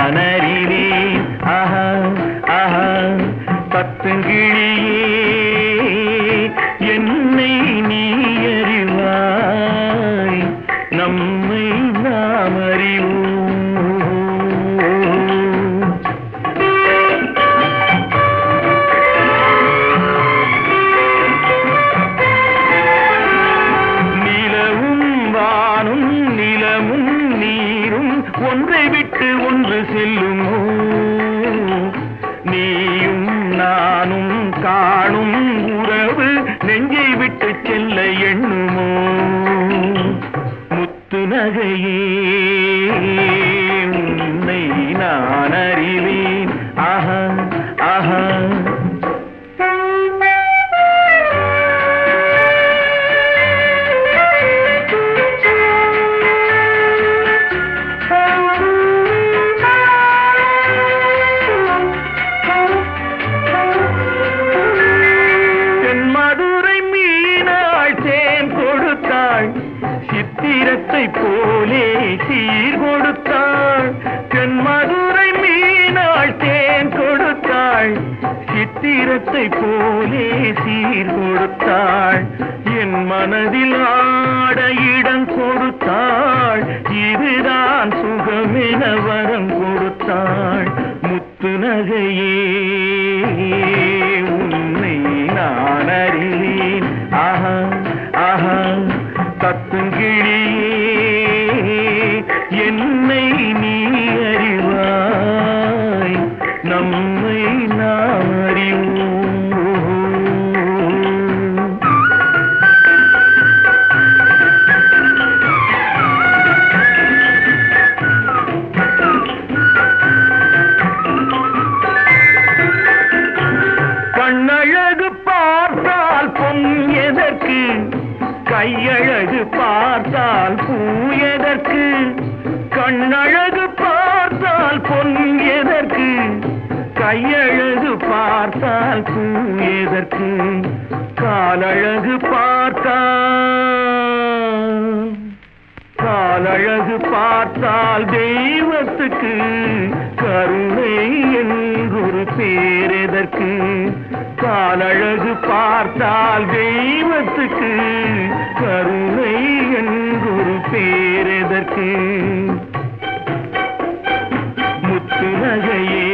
நான் அறிவேன் ஆஹா ஆஹா பத்துங்கிழியே என்னை நீ அறிவாய் நம்மை நாம் அறிவோம் நிலவும் வானும் நிலமும் நீரும் ஒன்றை விட்டு ஒன்று செல்லுமோ நீயும் நானும் காணும் உறவு நெஞ்சை விட்டு செல்ல எண்ணுமோ முத்து நகையே உன்னை நான் அறிவேன் ஆஹா ஆஹா தென் மதுரை மீனாள் தேன் கொடுத்தாள் சித்திரத்தை போலே சீர் கொடுத்தாள் தென் மதுரை மீனாள் தேன் கொடுத்தாள் சித்திரத்தை போலே சீர் கொடுத்தாள் என் மனதில் ஆட இடம் கொடுத்தாள் இதுதான் சுகமென வரம் கொடுத்தாள் முத்து நகையே உன்னை நான் அறிவேன் ஆஹா ஆஹா தத்துங்கிழியே என்னை நீ அறிவாய் நம்மை நாம் அறிவோம் கண்ணழகு பார்த்தால் பொன் எதற்கு கையழகு பார்த்தால் பூ எதற்கு கண்ணழகு பார்த்தால் பொன் எதற்கு கையழகு பார்த்தால் பூ எதற்கு காலழகு பார்த்தால் காலழகு பார்த்தால் தெய்வத்துக்கு கருணை என்றொரு பேரெதற்கு காலழகு பார்த்தால் தெய்வத்துக்கு கருணை என்றொரு பேரெதற்கு முத்து நகையே